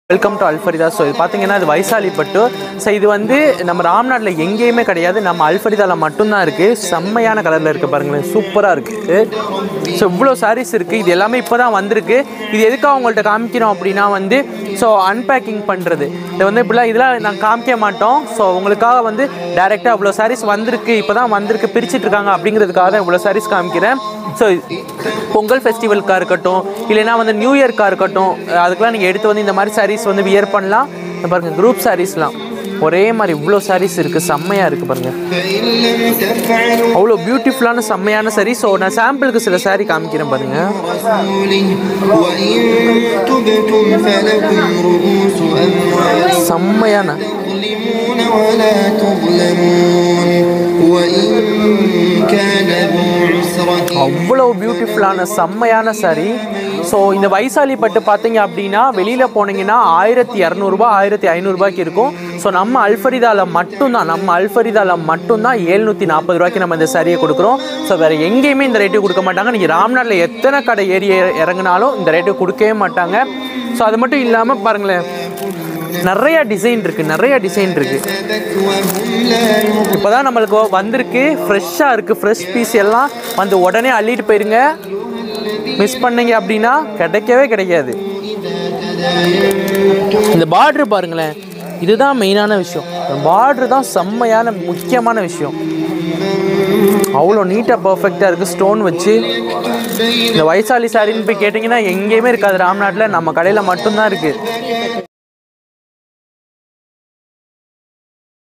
welcome to அல்ஃபரிதா so இது பார்த்தீங்கன்னா இது வைசாலி பட்டு ஸோ இது வந்து நம்ம ராம்நாட்டில் எங்கேயுமே கிடையாது நம்ம அல்ஃபரிதாவில் மட்டும்தான் இருக்குது செம்மையான கலரில் இருக்குது பாருங்களேன் சூப்பராக இருக்குது ஸோ இவ்வளோ சாரீஸ் இருக்குது இது எல்லாமே இப்போ தான் வந்திருக்கு இது எதுக்காக உங்கள்கிட்ட காமிக்கிறோம் அப்படின்னா வந்து ஸோ அன்பேக்கிங் பண்ணுறது இது வந்து இப்படிலாம் இதெல்லாம் நாங்கள் காமிக்க மாட்டோம் ஸோ உங்களுக்காக வந்து டேரெக்டாக இவ்வளோ சாரீஸ் வந்திருக்கு இப்போ தான் வந்திருக்கு பிரிச்சுட்டு இருக்காங்க அப்படிங்கிறதுக்காக தான் இவ்வளோ சாரீஸ் காமிக்கிறேன் ஸோ பொங்கல் ஃபெஸ்டிவலுக்காக இருக்கட்டும் இல்லைனா வந்து நியூ இயர்க்காக இருக்கட்டும் அதுக்கெலாம் நீங்கள் எடுத்து வந்து இந்த மாதிரி சாரீஸ் வந்து வியர் பண்ணலாம் இந்த பாருங்க குரூப் சாரீஸ்லாம் ஒரே மாதிரி இவ்வளோ சாரீஸ் இருக்குது செம்மையாக இருக்குது பாருங்கள் فإن لم تفعلوا அவ்வளோ பியூட்டிஃபுல்லான செம்மையான சாரீ ஸோ நான் சாம்பிளுக்கு சில சாரீ காமிக்கிறேன் பாருங்கள் رسوله وإن تبتم فلكم رؤوس أموالكم செம்மையான تظلمون ولا تظلمون وإن كان ذو عسرة அவ்வளோ பியூட்டிஃபுல்லான செம்மையான சாரி ஸோ இந்த வைசாலி பட்டு பார்த்தீங்க அப்படின்னா வெளியில் போனீங்கன்னா ஆயிரத்தி இரநூறுபா ஆயிரத்தி ஐநூறுரூபாய்க்கு இருக்கும் ஸோ நம்ம அல்ஃபரிதாவில் மட்டும்தான் நம்ம அல்ஃபரிதாவில் மட்டும்தான் ஏழ்நூற்றி நாற்பது ரூபாய்க்கு நம்ம இந்த சாரியை கொடுக்குறோம் ஸோ வேறு எங்கேயுமே இந்த ரேட்டு கொடுக்க மாட்டாங்க நீங்கள் ராம்நாட்டில் எத்தனை கடை ஏறி இறங்குனாலும் இந்த ரேட்டு கொடுக்கவே மாட்டாங்க ஸோ அது மட்டும் இல்லாமல் பாருங்களேன் நிறைய டிசைன் இருக்குது நிறைய டிசைன் இருக்குது كذبت وهم لا يظلمون இப்போ தான் நம்மளுக்கு வந்திருக்கு ஃப்ரெஷ்ஷாக இருக்குது ஃப்ரெஷ் பீஸ் எல்லாம் வந்து உடனே அள்ளிட்டு போயிருங்க மிஸ் பண்ணீங்க அப்படின்னா கிடைக்கவே கிடைக்காது இந்த பார்ட்ரு பாருங்களேன் இதுதான் மெயினான விஷயம் பார்ட்ரு தான் செம்மையான முக்கியமான விஷயம் அவ்வளோ நீட்டாக பர்ஃபெக்டாக இருக்குது ஸ்டோன் வச்சு இந்த வைசாலி சாரின்னு போய் கேட்டிங்கன்னா எங்கேயுமே இருக்காது ராம்நாட்டில் நம்ம கடையில் மட்டும்தான் இருக்குது